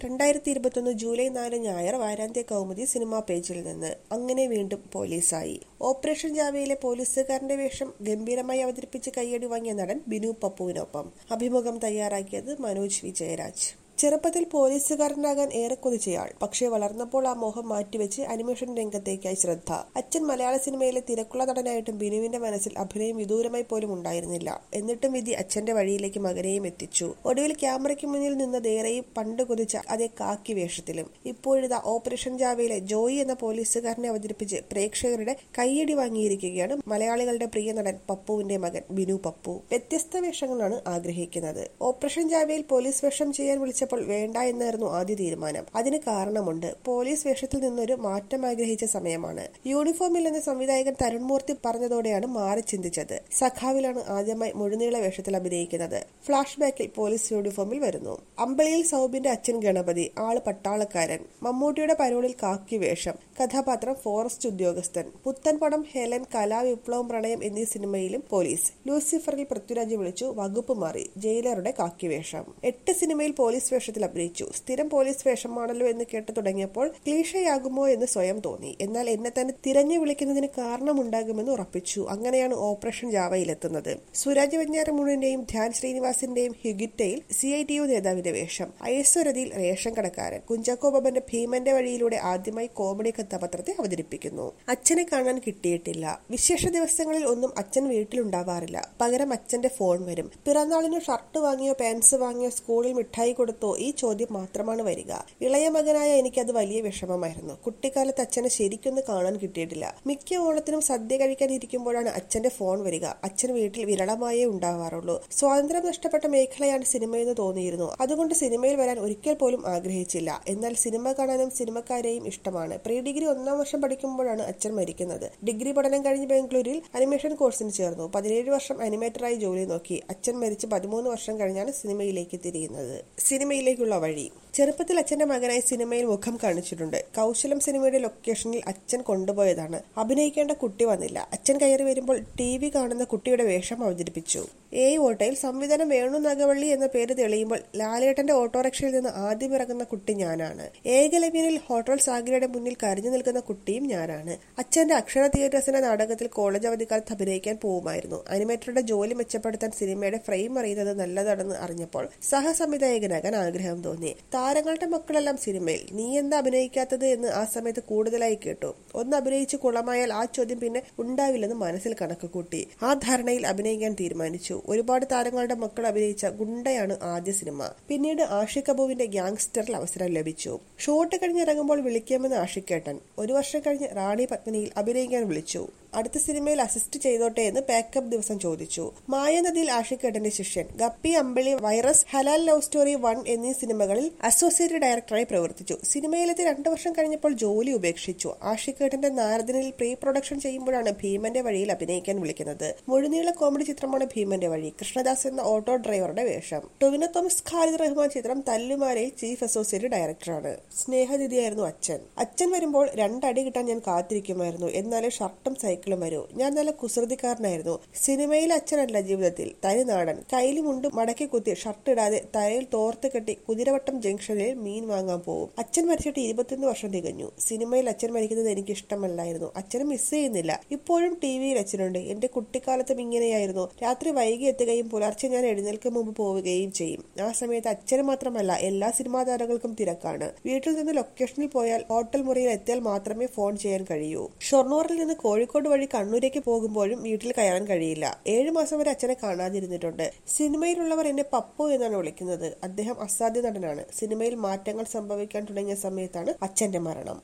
രണ്ടായിരത്തി ഇരുപത്തൊന്ന് ജൂലൈ നാല് ഞായർ വാരാന്ത്യ കൗമുദി സിനിമാ പേജിൽ നിന്ന് അങ്ങനെ വീണ്ടും പോലീസായി ഓപ്പറേഷൻ ജാവയിലെ പോലീസുകാരന്റെ വേഷം ഗംഭീരമായി അവതരിപ്പിച്ച് കയ്യടി വാങ്ങിയ നടൻ ബിനു പപ്പുവിനൊപ്പം അഭിമുഖം തയ്യാറാക്കിയത് മനോജ് വിജയരാജ് ചെറുപ്പത്തിൽ പോലീസുകാരനാകാൻ ഏറെ കൊതിച്ചയാൾ പക്ഷേ വളർന്നപ്പോൾ ആ മോഹം മാറ്റിവെച്ച് അനിമേഷൻ രംഗത്തേക്കായി ശ്രദ്ധ അച്ഛൻ മലയാള സിനിമയിലെ തിരക്കുള്ള നടനായിട്ടും ബിനുവിന്റെ മനസ്സിൽ അഭിനയം വിദൂരമായി പോലും ഉണ്ടായിരുന്നില്ല എന്നിട്ടും വിധി അച്ഛന്റെ വഴിയിലേക്ക് മകനെയും എത്തിച്ചു ഒടുവിൽ ക്യാമറയ്ക്ക് മുന്നിൽ നിന്നതേറെയും പണ്ട് കൊതിച്ച അതേ കാക്കി വേഷത്തിലും ഇപ്പോഴിതാ ഓപ്പറേഷൻ ജാവയിലെ ജോയി എന്ന പോലീസുകാരനെ അവതരിപ്പിച്ച് പ്രേക്ഷകരുടെ കയ്യടി വാങ്ങിയിരിക്കുകയാണ് മലയാളികളുടെ പ്രിയ നടൻ പപ്പുവിന്റെ മകൻ ബിനു പപ്പു വ്യത്യസ്ത വേഷങ്ങളാണ് ആഗ്രഹിക്കുന്നത് ഓപ്പറേഷൻ ജാവയിൽ പോലീസ് വേഷം ചെയ്യാൻ വിളിച്ചപ്പോൾ വേണ്ട എന്നായിരുന്നു ആദ്യ തീരുമാനം അതിന് കാരണമുണ്ട് പോലീസ് വേഷത്തിൽ നിന്നൊരു മാറ്റം ആഗ്രഹിച്ച സമയമാണ് യൂണിഫോമിൽ നിന്ന് സംവിധായകൻ തരുൺമൂർത്തി പറഞ്ഞതോടെയാണ് മാറി ചിന്തിച്ചത് സഖാവിലാണ് ആദ്യമായി മുഴുനീള വേഷത്തിൽ അഭിനയിക്കുന്നത് ഫ്ലാഷ് ബാക്കിൽ പോലീസ് യൂണിഫോമിൽ വരുന്നു അമ്പളിയിൽ സൗബിന്റെ അച്ഛൻ ഗണപതി ആള് പട്ടാളക്കാരൻ മമ്മൂട്ടിയുടെ പരോളിൽ കാക്കി വേഷം കഥാപാത്രം ഫോറസ്റ്റ് ഉദ്യോഗസ്ഥൻ പുത്തൻ പടം ഹെലൻ കലാ വിപ്ലവം പ്രണയം എന്നീ സിനിമയിലും പോലീസ് ലൂസിഫറിൽ പൃഥ്വിരാജ് വിളിച്ചു വകുപ്പ് മാറി ജയിലറുടെ കാക്കി വേഷം എട്ട് സിനിമയിൽ പോലീസ് വേഷത്തിൽ അഭിനയിച്ചു സ്ഥിരം പോലീസ് വേഷമാണല്ലോ എന്ന് കേട്ടു തുടങ്ങിയപ്പോൾ ക്ലീഷയാകുമോ എന്ന് സ്വയം തോന്നി എന്നാൽ എന്നെ തന്നെ തിരഞ്ഞു വിളിക്കുന്നതിന് കാരണമുണ്ടാകുമെന്ന് ഉറപ്പിച്ചു അങ്ങനെയാണ് ഓപ്പറേഷൻ ജാവയിലെത്തുന്നത് സുരാജ് വെഞ്ഞാറമൂണിന്റെയും ധ്യാൻ ശ്രീനിവാസിന്റെയും ഹ്യുഗിറ്റയിൽ സി ഐ ടി യു നേതാവിന്റെ വേഷം ഐശ്വരതിയിൽ റേഷൻ കടക്കാരൻ കുഞ്ചാക്കോ ബബന്റെ ഭീമന്റെ വഴിയിലൂടെ ആദ്യമായി കോമഡി കഥാപാത്രത്തെ അവതരിപ്പിക്കുന്നു അച്ഛനെ കാണാൻ കിട്ടിയിട്ടില്ല വിശേഷ ദിവസങ്ങളിൽ ഒന്നും അച്ഛൻ വീട്ടിലുണ്ടാവാറില്ല പകരം അച്ഛന്റെ ഫോൺ വരും പിറന്നാളിന് ഷർട്ട് വാങ്ങിയോ പാൻസ് വാങ്ങിയോ സ്കൂളിൽ മിഠായി കൊടുത്തോ ഈ ചോദ്യം മാത്രമാണ് വരിക ഇളയ മകനായ എനിക്കത് വലിയ വിഷമമായിരുന്നു കുട്ടിക്കാലത്ത് അച്ഛനെ ശരിക്കൊന്ന് കാണാൻ കിട്ടിയിട്ടില്ല മിക്ക ഓണത്തിനും സദ്യ കഴിക്കാൻ ഇരിക്കുമ്പോഴാണ് അച്ഛന്റെ ഫോൺ വരിക അച്ഛൻ വീട്ടിൽ വിരളമായേ ഉണ്ടാവാറുള്ളൂ സ്വാതന്ത്ര്യം നഷ്ടപ്പെട്ട മേഖലയാണ് സിനിമയെന്ന് തോന്നിയിരുന്നു അതുകൊണ്ട് സിനിമയിൽ വരാൻ ഒരിക്കൽ പോലും ആഗ്രഹിച്ചില്ല എന്നാൽ സിനിമ കാണാനും സിനിമക്കാരെയും ഇഷ്ടമാണ് പ്രീ ഡിഗ്രി ഒന്നാം വർഷം പഠിക്കുമ്പോഴാണ് അച്ഛൻ മരിക്കുന്നത് ഡിഗ്രി പഠനം കഴിഞ്ഞ് ബാംഗ്ലൂരിൽ അനിമേഷൻ കോഴ്സിന് ചേർന്നു പതിനേഴ് വർഷം അനിമേറ്ററായി ജോലി നോക്കി അച്ഛൻ മരിച്ച് പതിമൂന്ന് വർഷം കഴിഞ്ഞാണ് സിനിമയിലേക്ക് തിരിയുന്നത് സിനിമയിലേക്കുള്ള വഴി ചെറുപ്പത്തിൽ അച്ഛന്റെ മകനായി സിനിമയിൽ മുഖം കാണിച്ചിട്ടുണ്ട് കൗശലം സിനിമയുടെ ലൊക്കേഷനിൽ അച്ഛൻ കൊണ്ടുപോയതാണ് അഭിനയിക്കേണ്ട കുട്ടി വന്നില്ല അച്ഛൻ കയറി വരുമ്പോൾ ടി വി കാണുന്ന കുട്ടിയുടെ വേഷം അവതരിപ്പിച്ചു എ ഓട്ടോയിൽ സംവിധാനം വേണു നഗവള്ളി എന്ന പേര് തെളിയുമ്പോൾ ലാലേട്ടന്റെ ഓട്ടോറിക്ഷയിൽ നിന്ന് ആദ്യം ഇറങ്ങുന്ന കുട്ടി ഞാനാണ് ഏകലവ്യനിൽ ഹോട്ടൽ സാഗരയുടെ മുന്നിൽ കരഞ്ഞു നിൽക്കുന്ന കുട്ടിയും ഞാനാണ് അച്ഛന്റെ അക്ഷര തിയേറ്റേഴ്സിന്റെ നാടകത്തിൽ കോളേജ് അവധിക്കാലത്ത് അഭിനയിക്കാൻ പോവുമായിരുന്നു അനിമേറ്ററുടെ ജോലി മെച്ചപ്പെടുത്താൻ സിനിമയുടെ ഫ്രെയിം അറിയുന്നത് നല്ലതാണെന്ന് അറിഞ്ഞപ്പോൾ സഹസംവിധായകനാകാൻ ആഗ്രഹം തോന്നി താരങ്ങളുടെ മക്കളെല്ലാം സിനിമയിൽ നീ എന്താ അഭിനയിക്കാത്തത് എന്ന് ആ സമയത്ത് കൂടുതലായി കേട്ടു ഒന്ന് അഭിനയിച്ച് കുളമായാൽ ആ ചോദ്യം പിന്നെ ഉണ്ടാവില്ലെന്ന് മനസ്സിൽ കണക്ക് കൂട്ടി ആ ധാരണയിൽ അഭിനയിക്കാൻ തീരുമാനിച്ചു ഒരുപാട് താരങ്ങളുടെ മക്കൾ അഭിനയിച്ച ഗുണ്ടയാണ് ആദ്യ സിനിമ പിന്നീട് ആഷിഖ് അബുവിന്റെ ഗ്യാങ്സ്റ്ററിൽ അവസരം ലഭിച്ചു ഷൂട്ട് കഴിഞ്ഞിറങ്ങുമ്പോൾ വിളിക്കാമെന്ന് ആഷിക്കേട്ടൻ ഒരു വർഷം കഴിഞ്ഞ് റാണി പത്മിനിയിൽ അഭിനയിക്കാൻ വിളിച്ചു അടുത്ത സിനിമയിൽ അസിസ്റ്റ് ചെയ്തോട്ടെ എന്ന് പാക്കപ്പ് ദിവസം ചോദിച്ചു മായനദിയിൽ ആഷിക്കേട്ടന്റെ ശിഷ്യൻ Guppy Ambili Virus Halal Love Story One എന്നീ സിനിമകളിൽ അസോസിയേറ്റ് ഡയറക്ടറായി പ്രവർത്തിച്ചു സിനിമയിലെത്തി രണ്ടു വർഷം കഴിഞ്ഞപ്പോൾ ജോലി ഉപേക്ഷിച്ചു ആഷിക്കേട്ടന്റെ നാരദനിൽ പ്രീ പ്രൊഡക്ഷൻ ചെയ്യുമ്പോഴാണ് ഭീമന്റെ വഴിയിൽ അഭിനയിക്കാൻ വിളിക്കുന്നത് മുഴുനീള കോമഡി ചിത്രമാണ് ഭീമന്റെ വഴി കൃഷ്ണദാസ് എന്ന ഓട്ടോ ഡ്രൈവറുടെ വേഷം ടൊവിനോ തോമസ് ഖാലിദ് റഹ്മാൻ ചിത്രം തല്ലുമാരയിൽ ചീഫ് അസോസിയേറ്റ് ഡയറക്ടറാണ് സ്നേഹനിധിയായിരുന്നു അച്ഛൻ അച്ഛൻ വരുമ്പോൾ രണ്ടടി കിട്ടാൻ ഞാൻ കാത്തിരിക്കുമായിരുന്നു എന്നാലേ ഷർട്ടും സൈക്കിളും വരൂ ഞാൻ നല്ല കുസൃതിക്കാരനായിരുന്നു സിനിമയിൽ അച്ഛനല്ല ജീവിതത്തിൽ തനിനാടൻ കയ്യിലും മുണ്ട് മടക്കി കുത്തി ഷർട്ട് ഇടാതെ തലയിൽ തോർത്ത് കെട്ടി കുതിരവട്ടം ജംഗ്ഷനിൽ മീൻ വാങ്ങാൻ പോകും അച്ഛൻ മരിച്ചിട്ട് ഇരുപത്തിയൊന്ന് വർഷം തികഞ്ഞു സിനിമയിൽ അച്ഛൻ മരിക്കുന്നത് എനിക്ക് ഇഷ്ടമല്ലായിരുന്നു അച്ഛനെ മിസ് ചെയ്യുന്നില്ല ഇപ്പോഴും ടി വിയിൽ അച്ഛനുണ്ട് എന്റെ കുട്ടിക്കാലത്തും ഇങ്ങനെയായിരുന്നു രാത്രി വൈകി എത്തുകയും പുലർച്ചെ ഞാൻ എഴുന്നേൽക്കും മുമ്പ് പോവുകയും ചെയ്യും ആ സമയത്ത് അച്ഛന് മാത്രമല്ല എല്ലാ സിനിമാ താരങ്ങൾക്കും തിരക്കാണ് വീട്ടിൽ നിന്ന് ലൊക്കേഷനിൽ പോയാൽ ഹോട്ടൽ മുറിയിൽ എത്തിയാൽ മാത്രമേ ഫോൺ ചെയ്യാൻ കഴിയൂ ഷൊർണൂറിൽ നിന്ന് കോഴിക്കോട് വഴി കണ്ണൂരേക്ക് പോകുമ്പോഴും വീട്ടിൽ കയറാൻ കഴിയില്ല ഏഴു മാസം വരെ അച്ഛനെ കാണാതിരുന്നിട്ടുണ്ട് സിനിമയിലുള്ളവർ എന്നെ പപ്പു എന്നാണ് വിളിക്കുന്നത് അദ്ദേഹം അസാധ്യ നടനാണ് സിനിമയിൽ മാറ്റങ്ങൾ സംഭവിക്കാൻ തുടങ്ങിയ സമയത്താണ് അച്ഛന്റെ മരണം